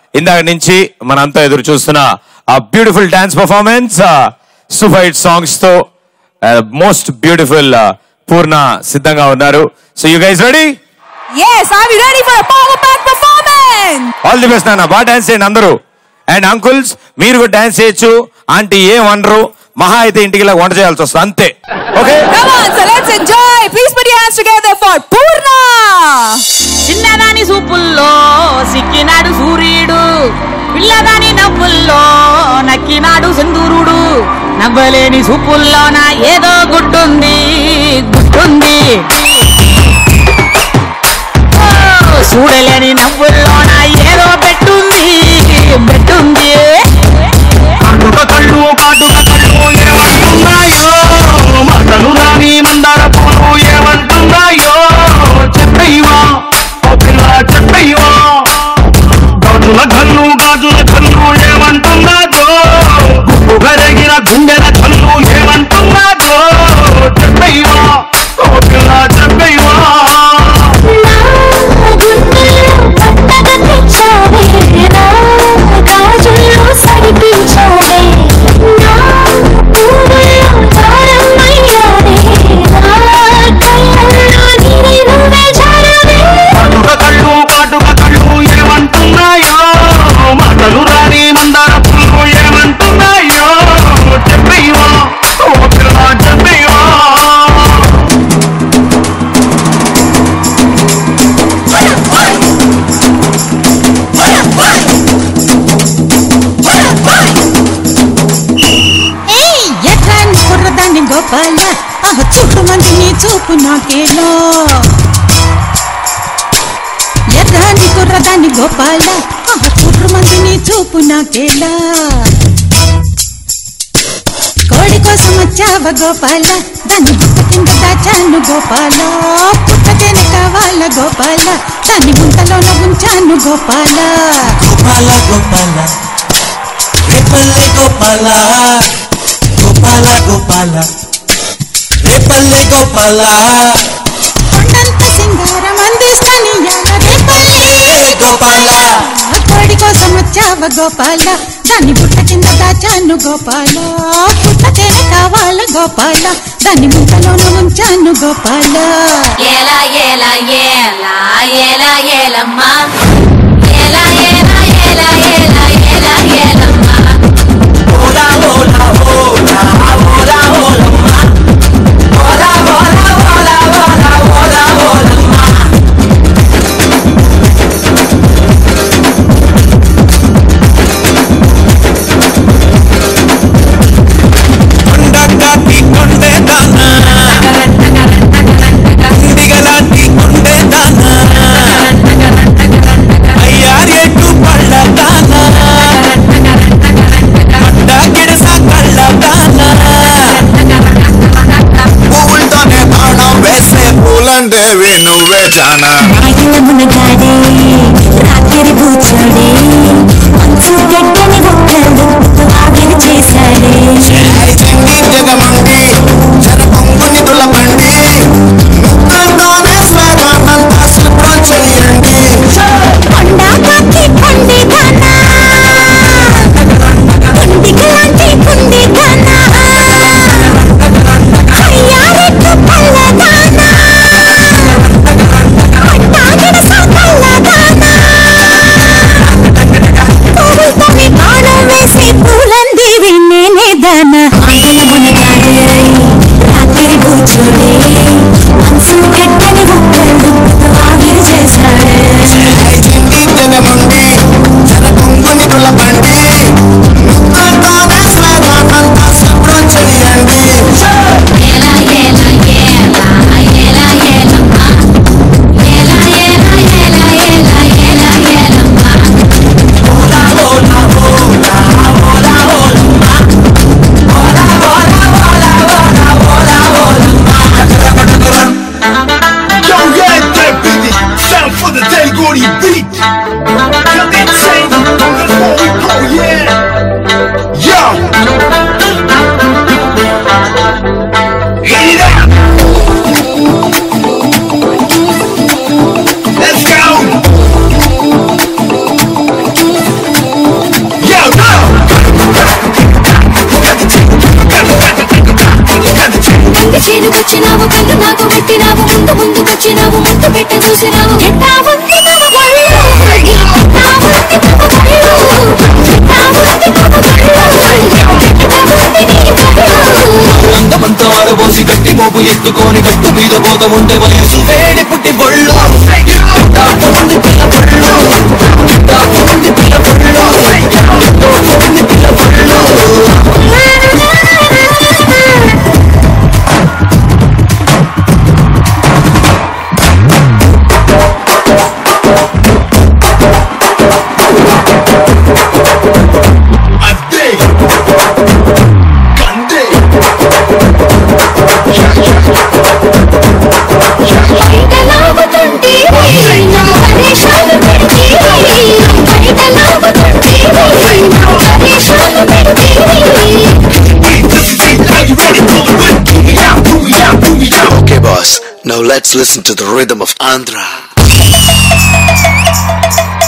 ఇందాక నుంచి మనంతా ఎదురు చూస్తున్న ఆ beautiful dance performance super hit songs తో మోస్ట్ బ్యూటిఫుల్ పూర్ణ సిద్ధంగా ఉన్నారు so you guys ready Yes, are we ready for a power pack performance? All the best నాన్న బాగా డాన్స్ చేయండి అందరూ అండ్ అంకుల్స్ మీరు కూడా డాన్స్ చేయొచ్చు ఆంటీ ఏం అనరు మహా అయితే ఇంటికి ఇలా వంట చేయాల్సి వస్తుంది అంతే okay Come on, so let's enjoy. Please put your hands together for Purna. చిన్నదాని సూపుల్లో సిక్కినాడు సూర్యుడు పిల్లదాని నవ్వుల్లో నక్కినాడు సింధూరుడు నవ్వలేని సూపుల్లోన ఏదో గుడ్డుంది గుడ్డుంది ఓ, చూడలేని నవ్వుల్లోన ఏదో పెట్టుంది పెట్టుంది కాటుక కళ్ళు కాటుక కళ్ళు ఏమంటున్నాయో మాటలు రాని మందార పూలు ఏమంటున్నాయో చెప్పయ్యవా ఓ పిల్ల చెప్పయ్యవా గాజుల కళ్ళు గాజుల కళ్ళు ఏమంటున్నాదో గుప్పు గరగిన గుండెల కళ్ళు ఏమంటున్నాదో చెప్పయ్యవా ఓ పిల్ల చెప్పయ్యవా కాటుక కళ్ళు కాటుక కళ్ళు ఏమంటున్నాయో మాటలు రాని మందార పూలు ఏమంటున్నాయో చెప్పయ్యవా ఓ పిల్ల చెప్పయ్యవా ఎట్లాంటి కుర్రదాన్ని గోపాల ఆహ చూపు మంది నీ చూపు నాకేలో ఎర్రాని కుర్రదాన్ని గోపాల ఆహ చూపు మంది నీ చూపు నాకేలా కోడి కోసం వచ్చావ గోపాల దాన్ని బుట్ట కింద దాచాను గోపాల పుట్టతేనే కావాల గోపాల దాన్ని గుంతలోన ఉంచాను గోపాల గోపాల గోపాల రేపల్లె గోపాల గోపాల గోపాల రేపల్లె గోపాల కొండంత సింగారం అందిస్తాని యాల రేపల్లె ఏ గోపాల కోడి కోసం వచ్చావ గోపాల దాన్ని పుట్ట కింద దాచాను గోపాల పుట్టతేనే కావాల గోపాల దాన్ని ముంతలోన ఉంచాను గోపాల ఏలా ఏలా ఏలా ఏలా ఏలమ్మా ఏలా ఏలా ఏలా ఏలా ఏలా ఏలమ్మా ఓలా ఓలా ఓలా ఓలా ఓలమ్మ ఓలా ఓలా ఓలా ఓలా ఓలా ఓలమ్మ కొండగాటి కొండే దానా దిగలాంటి కొండే దానా అయ్యారేటు పళ్ళ దానా అడ్డ గిడస కళ్ళ దానా పువ్వులతోనే బాణం వేసే పూలంటేవి నువ్వే జానా రాగిలమునగాడే రాత్రి కూర్చోడే మంచు గడ్డని ఒక్కడు ఆవిరి చేశాడే చెంగి జగమండి జన పొంగుని తులపండి ముక్కలతోనే స్వేదానంతా శుభ్రం చేయండి కొండా కాకి కొండి దానా కొండిగలాంటి కుండి దానా అయ్యారెట్టు పల్ల దానా అట్టాగిడస కళ్ళ దానా పువ్వులతోనే బాణం వేసి పూలందివి నేనే దానా ఆకలమునగాడే రాత్రి కూర్చోడే మనసు గడ్డని ఒక్కడు ఆవిరి చేశాడే చెంగి జగమండి జన పొంగుని తులపండి ముక్కలతోనే స్వేదానంతా శుభ్రం చేయండి ఏలా ఏలా ఏలా ఏలా ఏలమ్మా ఏలా ఏలా ఏలా ఏలా ఏలా ఏలమ్మా Ola Ola Ola Ola ఓలమ్మ Ola Ola Ola Ola Ola ఓలమ్మ Yo, yeah, that beat it. Sound for the Delgori beat. You're insane. That's what we go, yeah. Yo. Eat it up. Let's go. వచ్చినావు కళ్ళు నాకు పెట్టినావు ముందు ముందుకొచ్చినావు ముద్దు పెట్ట చూసినావు ఎట్టా ఉంది తన ఒళ్ళు? ఎట్టా ఉంది తన ఒళ్ళు? ఎట్టా ఉంది తన ఒళ్ళు? ఎట్టా ఉంది నీ ఒళ్ళు? అందమంతా ఆరబోసి గట్టి మోపు ఎత్తుకొని గట్టు మీద పోత ఉంటే వయసు వేడి పుట్టి బొళ్ళు ఉంది పిల్ల బొళ్ళు ఉంది పిల్ల బొళ్ళు ఉంది పిల్ల బొళ్ళు Ade. Kande. బయట లాగుతుంటే నా పరేషాలు పెడితే బయట లాగుతుంటే నా పరేషాలు పెడితే This is it. Are you ready? Pull it with. Pull me out. Pull me out. Pull me out. Okay, boss. Now let's listen to the rhythm of Andhra.